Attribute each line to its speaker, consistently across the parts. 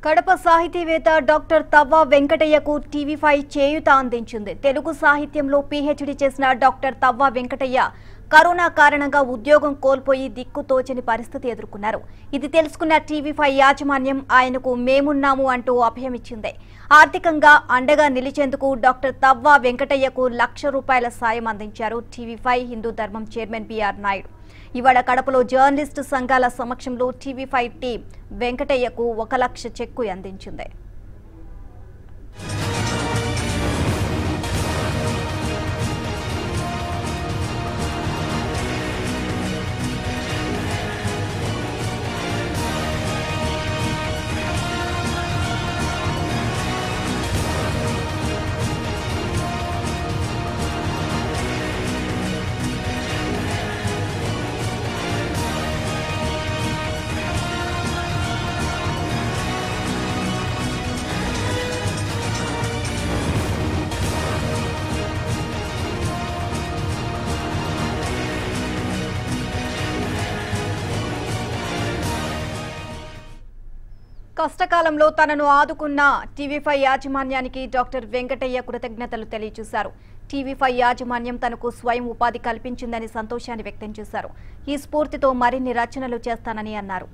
Speaker 1: Kadapa సాహితీవేత్త doctor తవ్వ వెంకటయ్యకు TV five చేయుత అందించింది తెలుగు సాహిత్యంలో పీహెచ్డీ చేసిన డాక్టర్ తవ్వ వెంకటయ్య కరోనా కారణంగా ఉద్యోగం కోల్పోయి దిక్కుతోచని పరిస్థితి ఎదుర్కొన్నారు ఇది తెలుసుకున్న టీవీ ఫైవ్ యాజమాన్యం ఆయనకు మేమున్నాము అంటూ అభయమిచ్చింది ఆర్థికంగా అండగా నిలిచేందుకు డాక్టర్ తవ్వ వెంకటయ్యకు లక్ష రూపాయల సాయం అందించారు టీవీ ఫైవ్ హిందూ ధర్మం చైర్మన్ బిఆర్ నాయుడు ఇవాళ కడపలో జర్నలిస్టు సంఘాల సమక్షంలో టీవీ ఫైవ్ టీం వెంకటయ్యకు ఒక లక్ష చెక్కు అందించింది కష్టకాలంలో తనను ఆదుకున్న టీవీ ఫైవ్ యాజమాన్యానికి డాక్టర్ వెంకటయ్య కృతజ్ఞతలు తెలియజేశారు టీవీ ఫైవ్ యాజమాన్యం తనకు స్వయం ఉపాధి కల్పించిందని సంతోషాన్ని వ్యక్తం చేశారు ఈ స్ఫూర్తితో మరిన్ని రచనలు చేస్తానని అన్నారు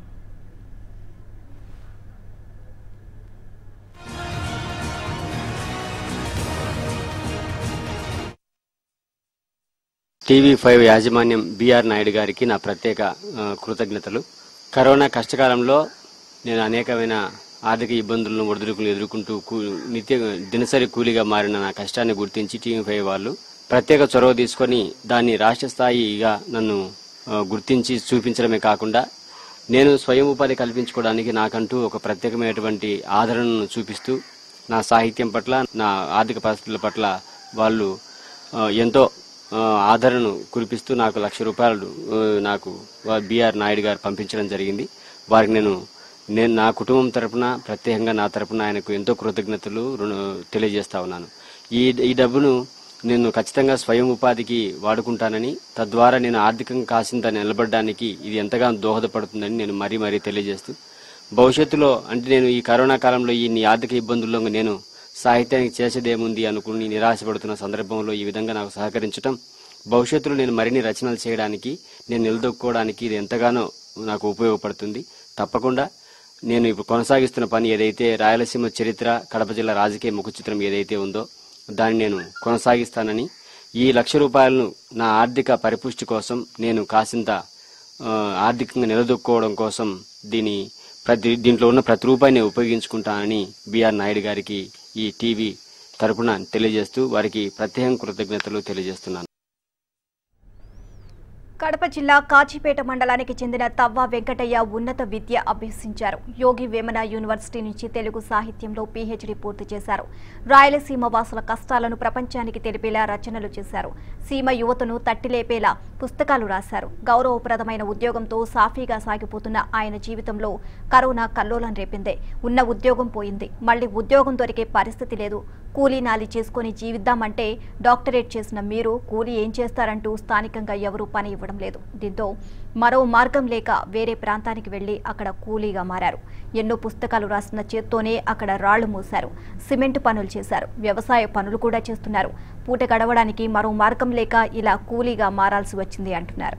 Speaker 2: టీవీ ఫైవ్ యాజమాన్యం బిఆర్ నాయుడు గారికి నా ప్రత్యేక ఆ, కృతజ్ఞతలు కరోనా కష్టకాలంలో నేను అనేకమైన ఆర్థిక ఇబ్బందులను ఒడిదుడుకులు ఎదుర్కొంటూ కూ- నిత్య దినసరి కూలీగా మారిన నా కష్టాన్ని గుర్తించి టీవీ ఫైవ్ వాళ్ళు ప్రత్యేక చొరవ తీసుకొని దాన్ని రాష్ట్ర స్థాయిగా నన్ను ఆ, గుర్తించి చూపించడమే కాకుండా నేను స్వయం ఉపాధి కల్పించుకోవడానికి నాకంటూ ఒక ప్రత్యేకమైనటువంటి ఆదరణను చూపిస్తూ నా సాహిత్యం పట్ల నా ఆర్థిక పరిస్థితుల పట్ల వాళ్ళు ఆ, ఎంతో ఆ, ఆదరణను కురిపిస్తూ నాకు లక్ష రూపాయలు ఆ, నాకు బిఆర్ నాయుడు గారు పంపించడం జరిగింది వారికి నేను నేను నా కుటుంబం తరపున ప్రత్యేకంగా నా తరపున ఆయనకు ఎంతో కృతజ్ఞతలు రుణ- తెలియజేస్తా ఉన్నాను ఈ ఈ డబ్బును నేను ఖచ్చితంగా స్వయం ఉపాధికి వాడుకుంటానని తద్వారా నేను ఆర్థికంగా కాసింత నిలబడడానికి ఇది ఎంతగానో దోహదపడుతుందని నేను మరీ మరీ తెలియజేస్తూ భవిష్యత్తులో అంటే నేను ఈ కరోనా కాలంలో ఈ నీ ఆర్థిక ఇబ్బందుల్లో నేను సాహిత్యానికి చేసేదేముంది అనుకుని నిరాశపడుతున్న సందర్భంలో ఈ విధంగా నాకు సహకరించటం భవిష్యత్తులో నేను మరిన్ని రచనలు చేయడానికి నేను నిలదొక్కుకోవడానికి ఇది ఎంతగానో నాకు ఉపయోగపడుతుంది తప్పకుండా నేను ఇప్పుడు కొనసాగిస్తున్న పని ఏదైతే రాయలసీమ చరిత్ర కడప జిల్లా రాజకీయ ముఖ చిత్రం ఏదైతే ఉందో దాన్ని నేను కొనసాగిస్తానని ఈ లక్ష రూపాయలను నా ఆర్థిక పరిపుష్టి కోసం నేను కాసింత ఆ, ఆర్థికంగా నిలదొక్కుకోవడం కోసం దీని ప్రతి దీంట్లో ఉన్న ప్రతి రూపాయిని ఉపయోగించుకుంటానని బిఆర్ నాయుడు గారికి ఈ టీవీ తరపున తెలియజేస్తూ వారికి ప్రత్యేక కృతజ్ఞతలు తెలియజేస్తున్నాను
Speaker 1: కడప జిల్లా కాచిపేట మండలానికి చెందిన తవ్వ వెంకటయ్య ఉన్నత విద్య అభ్యసించారు యోగి వేమన యూనివర్సిటీ నుంచి తెలుగు సాహిత్యంలో పీహెచ్డీ పూర్తి చేశారు రాయలసీమ వాసుల కష్టాలను ప్రపంచానికి తెలిపేలా రచనలు చేశారు సీమ యువతను తట్టిలేపేలా పుస్తకాలు రాశారు గౌరవప్రదమైన ఉద్యోగంతో సాఫీగా సాగిపోతున్న ఆయన జీవితంలో కరోనా కల్లోలం రేపిందే ఉన్న ఉద్యోగం పోయింది మళ్ళీ ఉద్యోగం దొరికే పరిస్థితి లేదు కూలీ నాలి చేసుకుని జీవిద్దామంటే డాక్టరేట్ చేసిన మీరు కూలీ ఏం చేస్తారంటూ స్థానికంగా ఎవరూ పని ఇవ్వడం లేదు దీంతో మరో మార్గం లేక వేరే ప్రాంతానికి వెళ్లి అక్కడ కూలీగా మారారు ఎన్నో పుస్తకాలు రాసిన చేత్తోనే అక్కడ రాళ్లు మూశారు సిమెంట్ పనులు చేశారు వ్యవసాయ పనులు కూడా చేస్తున్నారు పూట గడవడానికి మరో మార్గం లేక ఇలా కూలీగా మారాల్సి వచ్చింది అంటున్నారు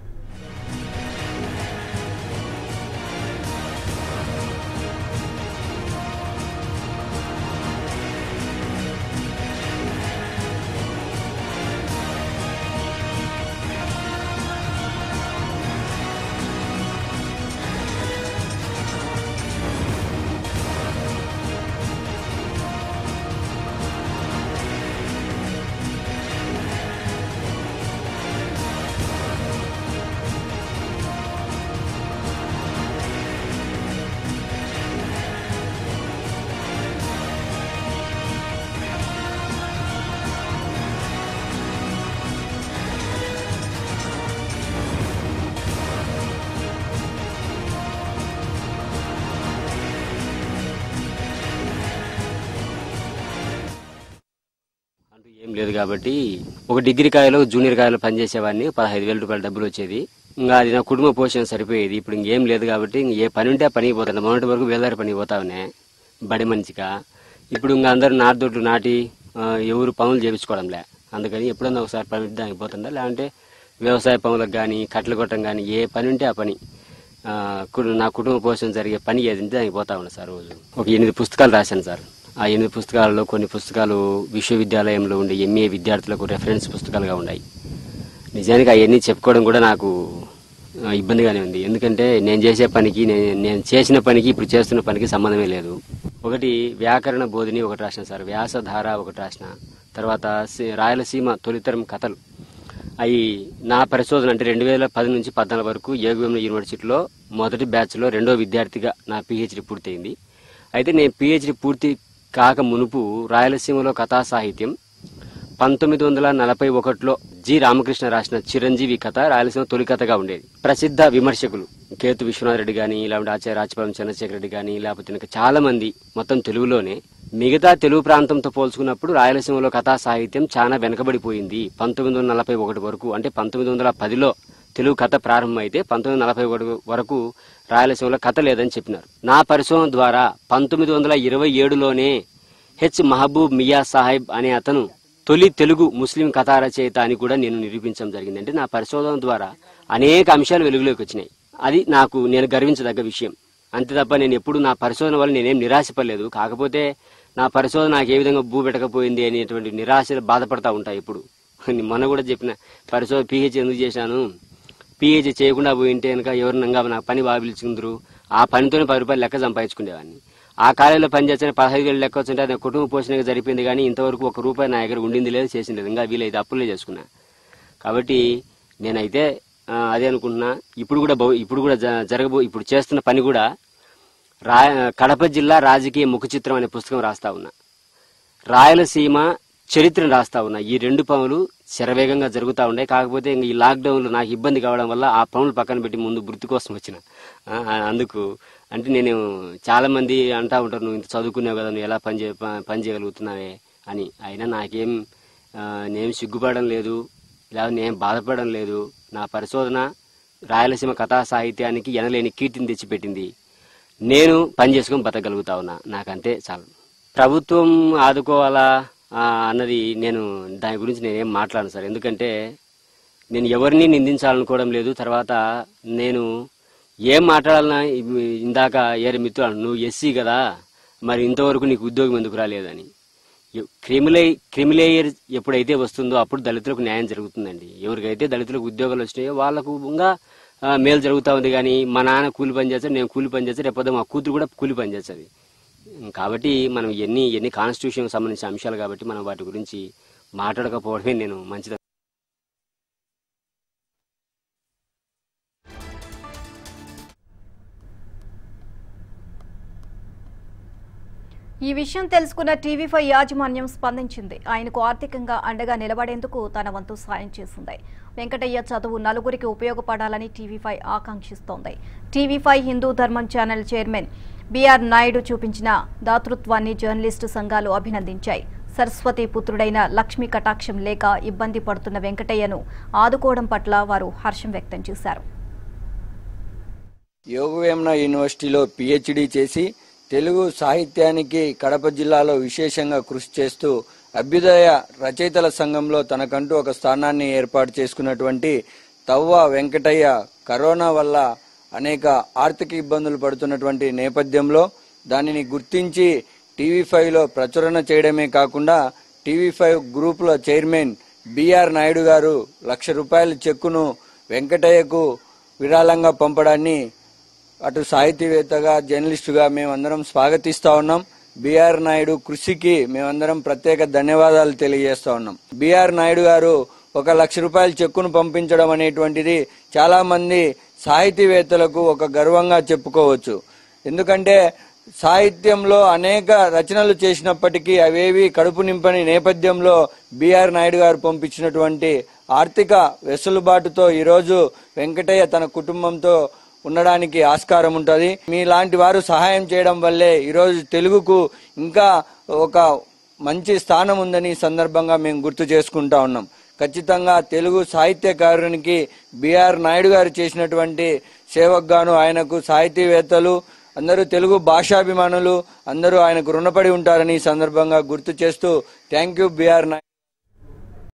Speaker 2: ఏం లేదు కాబట్టి ఒక డిగ్రీ కాయలో జూనియర్ కాయలో పనిచేసేవాడిని పదహైదు వేల రూపాయల డబ్బులు వచ్చేది ఇంకా అది నా కుటుంబ పోషణ సరిపోయేది ఇప్పుడు ఇంకేం లేదు కాబట్టి ఇంక ఏ పని ఉంటే ఆ పనికి పోతాను మొన్నటి వరకు వేలారి పనికి పోతానే బడి మంచిగా ఇప్పుడు ఇంకా అందరూ నాటుదొడ్లు నాటి ఆ, ఎవరు పనులు చేయించుకోవడంలే అందుకని ఎప్పుడన్నా ఒకసారి పని ఉంటే దానికి పోతుందా లేదంటే వ్యవసాయ పనులకు కానీ కట్టెలు కొట్టడం కానీ ఏ పని ఉంటే ఆ పని ఆ, కు- నా కుటుంబ పోషణ జరిగే పని ఏది ఉంటే దానికి పోతా ఉన్నా సార్ రోజు ఒక ఎనిమిది పుస్తకాలు రాశాను సార్ ఆ ఎనిమిది పుస్తకాలలో కొన్ని పుస్తకాలు విశ్వవిద్యాలయంలో ఉండే ఎంఏ విద్యార్థులకు రెఫరెన్స్ పుస్తకాలుగా ఉన్నాయి నిజానికి అవన్నీ చెప్పుకోవడం కూడా నాకు ఆ, ఇబ్బందిగానే ఉంది ఎందుకంటే నేను చేసే పనికి నేను నేను చేసిన పనికి ఇప్పుడు చేస్తున్న పనికి సంబంధమే లేదు ఒకటి వ్యాకరణ బోధిని ఒకటి రాసిన సార్ వ్యాసధార ఒకటి రాసిన తర్వాత సి- రాయలసీమ తొలితరం కథలు అవి నా పరిశోధన అంటే రెండు వేల పది నుంచి పద్నాలుగు వరకు ఏగుఎంల యూనివర్సిటీలో మొదటి బ్యాచ్లో రెండో విద్యార్థిగా నా పిహెచ్డి పూర్తయింది అయితే నేను పిహెచ్డి పూర్తి కాక మునుపు రాయలసీమలో కథా సాహిత్యం పంతొమ్మిది వందల నలభై ఒకటిలో జి రామకృష్ణ రాసిన చిరంజీవి కథ రాయలసీమ తొలి కథగా ఉండేది ప్రసిద్ధ విమర్శకులు కేతు విశ్వనాథ్ రెడ్డి కానీ లేకుంటే ఆచార్య రాజపాలెం చంద్రశేఖర రెడ్డి కానీ లేకపోతే ఇంకా చాలా మంది మొత్తం తెలుగులోనే మిగతా తెలుగు ప్రాంతంతో పోల్చుకున్నప్పుడు రాయలసీమలో కథా సాహిత్యం చాలా వెనకబడిపోయింది పంతొమ్మిది వందల నలభై ఒకటి వరకు అంటే పంతొమ్మిది వందల పదిలో తెలుగు కథ ప్రారంభమైతే పంతొమ్మిది వందల నలభై ఒకటి వరకు రాయలసీమలో కథ లేదని చెప్పినారు నా పరిశోధన ద్వారా పంతొమ్మిది వందల ఇరవై ఏడులోనే హెచ్ మహబూబ్ మియా సాహెబ్ అనే అతను తొలి తెలుగు ముస్లిం కథా రచయిత అని కూడా నేను నిరూపించడం జరిగింది అంటే నా పరిశోధన ద్వారా అనేక అంశాలు వెలుగులోకి వచ్చినాయి అది నాకు నేను గర్వించదగ్గ విషయం అంతే తప్ప నేను ఎప్పుడు నా పరిశోధన వల్ల నేనేం నిరాశపడలేదు కాకపోతే నా పరిశోధన నాకు ఏ విధంగా భూ పెట్టకపోయింది అనేటువంటి నిరాశ బాధపడతా ఉంటాయి ఇప్పుడు మొన్న కూడా చెప్పిన పరిశోధన పిహెచ్ ఎందుకు చేశాను పిహెచ్ చేయకుండా పోయింటే కనుక ఎవరినంగా నాకు పని బాగా పిలుచుకుందరు ఆ పనితోనే పది రూపాయలు లెక్క సంపాదించుకునేవాడిని ఆ కాలేజీలో పనిచేసిన పదహైదు వేలు లెక్క వచ్చింటే అది కుటుంబ పోషణగా జరిపింది కానీ ఇంతవరకు ఒక రూపాయి నా దగ్గర ఉండింది లేదు చేసింది లేదు ఇంకా వీలైతే అప్పులే చేసుకున్నా కాబట్టి నేనైతే ఆ, అదే అనుకుంటున్నా ఇప్పుడు కూడా భవి- ఇప్పుడు కూడా జ- జరగబో ఇప్పుడు చేస్తున్న పని కూడా రా కడప జిల్లా రాజకీయ ముఖ చిత్రం అనే పుస్తకం రాస్తా ఉన్నా రాయలసీమ చరిత్రను రాస్తా ఉన్నా ఈ రెండు పనులు శరవేగంగా జరుగుతూ ఉన్నాయి కాకపోతే ఇంక ఈ లాక్డౌన్లో నాకు ఇబ్బంది కావడం వల్ల ఆ పనులు పక్కన పెట్టి ముందు వృత్తి కోసం వచ్చిన ఆ, ఆ, అందుకు అంటే నేను చాలా మంది అంటా ఉంటారు నువ్వు ఇంత చదువుకున్నావు కదా నువ్వు ఎలా పని చే ప- పని చేయగలుగుతున్నావే అని అయినా నాకేం ఆ, నేను సిగ్గుపడడం లేదు లేదా నేను బాధపడడం లేదు నా పరిశోధన రాయలసీమ కథా సాహిత్యానికి ఎనలేని కీర్తిని తెచ్చిపెట్టింది నేను పని చేసుకొని బతకగలుగుతా ఉన్నా నాకంతే చాలు ప్రభుత్వం ఆదుకోవాలా ఆ, అన్నది నేను దాని గురించి నేనేం మాట్లాడను సార్ ఎందుకంటే నేను ఎవరిని నిందించాలనుకోవడం లేదు తర్వాత నేను ఏం మాట్లాడాలన్నా ఇ- ఇందాక ఏరే మిత్రులు నువ్వు ఎస్సీ కదా మరి ఇంతవరకు నీకు ఉద్యోగం ఎందుకు రాలేదని ఎ- క్రిమిలే క్రిమిలేయర్ ఎప్పుడైతే వస్తుందో అప్పుడు దళితులకు న్యాయం జరుగుతుందండి ఎవరికైతే దళితులకు ఉద్యోగాలు వచ్చినాయో వాళ్ళకు ఇంకా ఆ, మేలు జరుగుతూ ఉంది కానీ మా నాన్న కూలి పని చేస్తాడు నేను కూలి పని చేస్తాడు రేపొద్దు మా కూతురు కూడా కూలి పని చేస్తుంది కాబట్టి మనం ఎన్ని ఎన్ని కాన్స్టిట్యూషన్ సంబంధించిన అంశాలు కాబట్టి మనం వాటి గురించి మాట్లాడకపోవడమే నేను మంచిది
Speaker 1: ఈ విషయం తెలుసుకున్న టీవీ ఫైవ్ యాజమాన్యం స్పందించింది ఆయనకు ఆర్థికంగా అండగా నిలబడేందుకు తన వంతు సాయం చేసింది వెంకటయ్య చదువు నలుగురికి ఉపయోగపడాలని టీవీ ఫైవ్ ఆకాంక్షిస్తోంది TV five Hindu Dharmam channel chairman BR Naidu చూపించిన దాతృత్వాన్ని జర్నలిస్టు సంఘాలు అభినందించాయి సరస్వతి పుత్రుడైన లక్ష్మీ కటాక్షం లేక ఇబ్బంది పడుతున్న వెంకటయ్యను ఆదుకోవడం పట్ల వారు హర్షం వ్యక్తం చేశారు
Speaker 3: యోగవేమన యూనివర్సిటీలో పిహెచ్డి చేసి తెలుగు సాహిత్యానికి కడప జిల్లాలో విశేషంగా కృషి చేస్తూ అభ్యుదయ రచయితల సంఘంలో తనకంటూ ఒక స్థానాన్ని ఏర్పాటు చేసుకున్నటువంటి తవ్వ వెంకటయ్య కరోనా వల్ల అనేక ఆర్థిక ఇబ్బందులు పడుతున్నటువంటి నేపథ్యంలో దానిని గుర్తించి టీవీ ఫైవ్లో ప్రచురణ చేయడమే కాకుండా టీవీ ఫైవ్ గ్రూపుల చైర్మన్ బిఆర్ నాయుడు గారు లక్ష రూపాయల చెక్కును వెంకటయ్యకు విరాళంగా పంపడాన్ని అటు సాహితీవేత్తగా జర్నలిస్టుగా మేమందరం స్వాగతిస్తా ఉన్నాం బిఆర్ నాయుడు కృషికి మేమందరం ప్రత్యేక ధన్యవాదాలు తెలియజేస్తా ఉన్నాం బిఆర్ నాయుడు గారు ఒక లక్ష రూపాయల చెక్కును పంపించడం అనేటువంటిది చాలా మంది సాహితీవేత్తలకు ఒక గర్వంగా చెప్పుకోవచ్చు ఎందుకంటే సాహిత్యంలో అనేక రచనలు చేసినప్పటికీ అవేవి కడుపు నింపని నేపథ్యంలో బిఆర్ నాయుడు గారు పంపించినటువంటి ఆర్థిక వెసులుబాటుతో ఈరోజు వెంకటయ్య తన కుటుంబంతో ఉండడానికి ఆస్కారం ఉంటుంది మీలాంటి వారు సహాయం చేయడం వల్లే ఈరోజు తెలుగుకు ఇంకా ఒక మంచి స్థానం ఉందని ఈ సందర్భంగా మేము గుర్తు చేసుకుంటా ఉన్నాం ఖచ్చితంగా తెలుగు సాహిత్యకారునికి బిఆర్ నాయుడు గారు చేసినటువంటి సేవకు గాను ఆయనకు సాహితీవేత్తలు అందరూ తెలుగు భాషాభిమానులు అందరూ ఆయనకు రుణపడి ఉంటారని ఈ సందర్భంగా గుర్తు చేస్తూ థ్యాంక్ యూ బిఆర్ నాయుడు